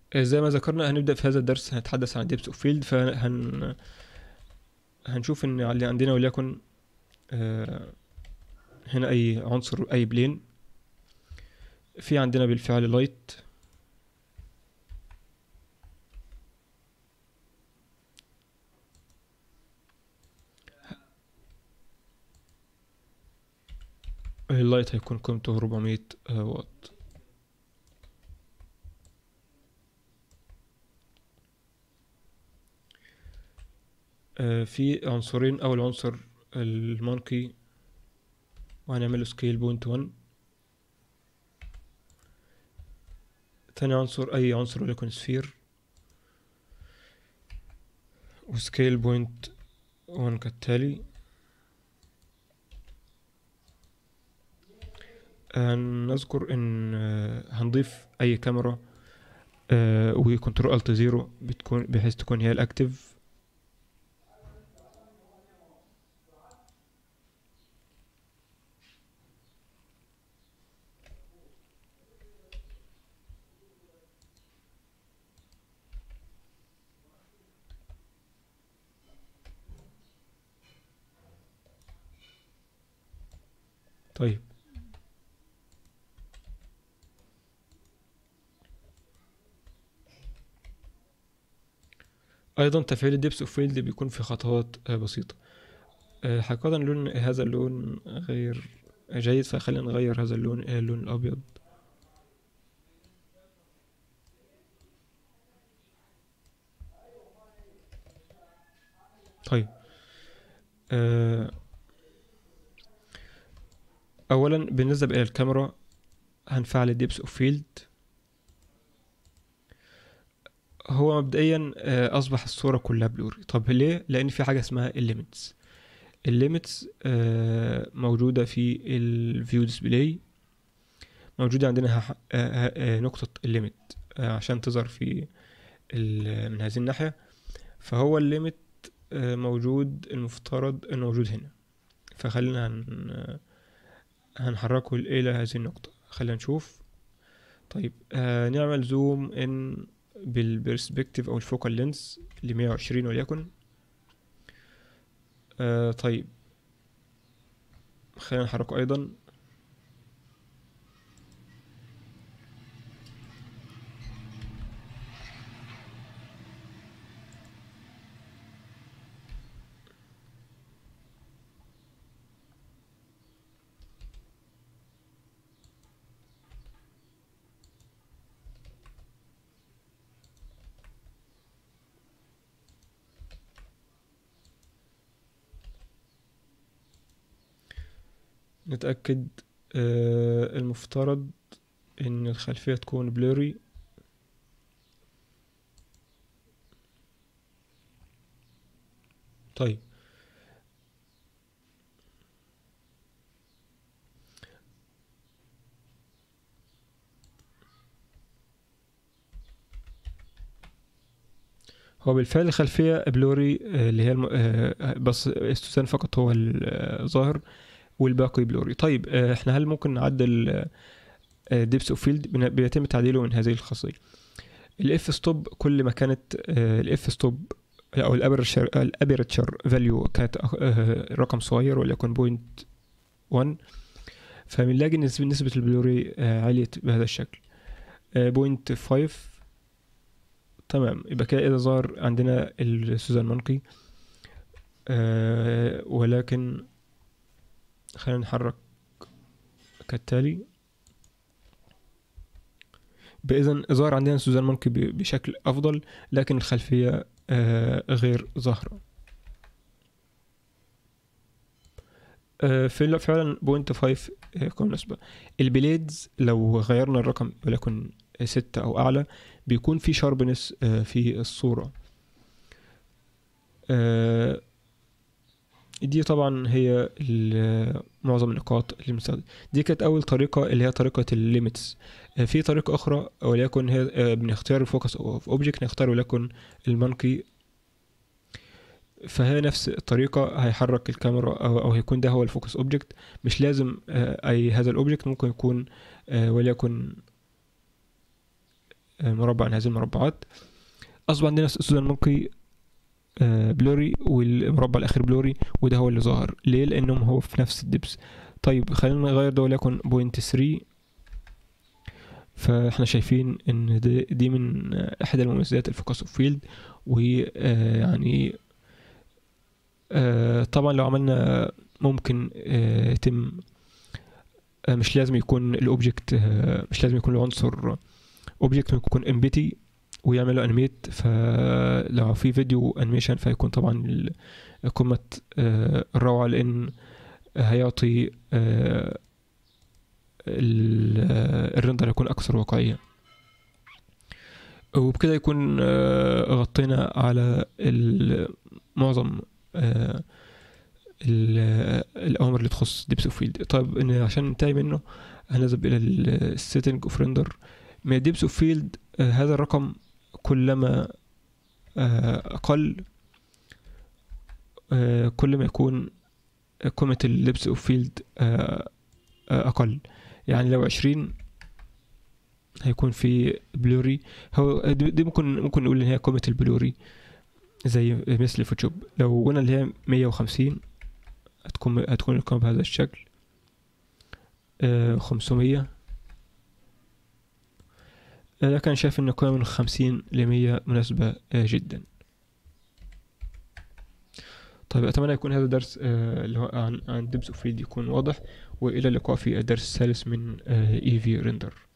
آه، زي ما ذكرنا هنبدأ في هذا الدرس هنتحدث عن ديبس اوف فيلد فهن هنشوف ان اللي عندنا وليكن آه، هنا اي عنصر اي بلين في عندنا بالفعل لايت اللايت هيكون قيمته 400 واط آه، في عنصرين اول عنصر المونكي وهنعمله سكيل بوينت 1 تاني عنصر اي عنصر وليكن سفير وسكيل بوينت 1 كالتالي نذكر ان آه، هنضيف اي كاميرا آه، وكنترول الت زيرو بتكون بحيث تكون هي الاكتف طيب ايضا تفعيل الدبس اوف فيلد بيكون في خطوات آه، بسيطه آه، حقيقه لون هذا اللون غير جيد فخلينا نغير هذا اللون الى اللون الابيض طيب آه، اولا بالنسبه الى الكاميرا هنفعل الدبس اوف فيلد هو مبدئيا آه، اصبح الصوره كلها بلوري طب ليه لان في حاجه اسمها الليميتس الليميتس موجوده في الفيو ديسبلاي موجوده عندنا ه- آه، آه، نقطه الليميت عشان تظهر في ال- من هذه الناحيه فهو الليميت آه، موجود المفترض انه موجود هنا فخلينا هن هنحركه الى هذه النقطه خلينا نشوف طيب آه نعمل زوم ان بالبرسبكتيف او الفوكال لينس ل 120 وليكن آه طيب خلينا نحركه ايضا نتأكد آه المفترض ان الخلفية تكون بلوري طيب هو بالفعل الخلفية بلوري آه، اللي هي الم... آه، بس استوسان فقط هو الظاهر والباقي بلوري طيب آه، احنا هل ممكن نعدل ديبس اوف فيلد بيتم تعديله من هذه الخاصية الاف ستوب كل ما كانت الاف ستوب او الابرتشر الابرتشر فاليو كانت آه، رقم صغير وليكن بوينت 1 فبنلاقي نسبة نسبة البلوري آه، عليت بهذا الشكل بوينت 5 تمام يبقى كده إذا ظهر عندنا السوزان مونكي آه ولكن خلينا نحرك كالتالي بإذن ظهر عندنا سوزان مونكي ب- بشكل أفضل لكن الخلفية آه غير ظاهرة آه في فعلا بوينت فايف يكون نسبة البليدز لو غيرنا الرقم وليكن ستة أو أعلى بيكون في شاربنس في الصورة آه، دي طبعا هي ال- معظم النقاط اللي بنستخدم دي كانت أول طريقة اللي هي طريقة الليميتس في طريقة أخرى وليكن هي آه، بنختار الفوكس اوف اوبجكت نختار وليكن المونكي فهي نفس الطريقة هيحرك الكاميرا أو, أو هيكون ده هو الفوكس اوبجكت مش لازم آه، أي هذا الاوبجكت ممكن يكون آه، وليكن آه، مربع من هذه المربعات اصبح عندنا سودان مونكي آه، بلوري والمربع الاخير بلوري وده هو اللي ظهر ليه لانهم هو في نفس الدبس طيب خلينا نغير ده وليكن بوينت 3 فاحنا شايفين ان دي, دي من احدى المميزات الفوكس اوف فيلد ويعني طبعا لو عملنا ممكن آه، يتم آه، مش لازم يكون الاوبجكت آه، مش لازم يكون العنصر اوبجكت ممكن يكون امبتي ويعمل له انيميت فلو في فيديو انيميشن فيكون طبعا ال- قمة آه، الروعة لان هيعطي آه، ال- آه، الرندر يكون اكثر واقعية وبكده يكون آه، غطينا على ال- معظم آه، ال- الاوامر اللي تخص ديبس اوف فيلد طيب إن عشان ننتهي منه هنذهب الى السيتنج اوف ريندر من ديبس اوف فيلد هذا الرقم كلما آه، اقل آه، كل ما يكون قيمة اللبس اوف فيلد اقل يعني لو عشرين هيكون في بلوري هو دي دي ممكن ممكن نقول ان هي قيمة البلوري زي مثل فوتوشوب لو قلنا اللي هي مية وخمسين هتكون هتكون القيمة بهذا الشكل خمسمية لكن شايف ان القيمة من خمسين لمية مناسبة آه، جدا طيب اتمنى يكون هذا الدرس آه، اللي هو عن عن دبس اوف فيلد يكون واضح والى اللقاء في الدرس الثالث من اي في ريندر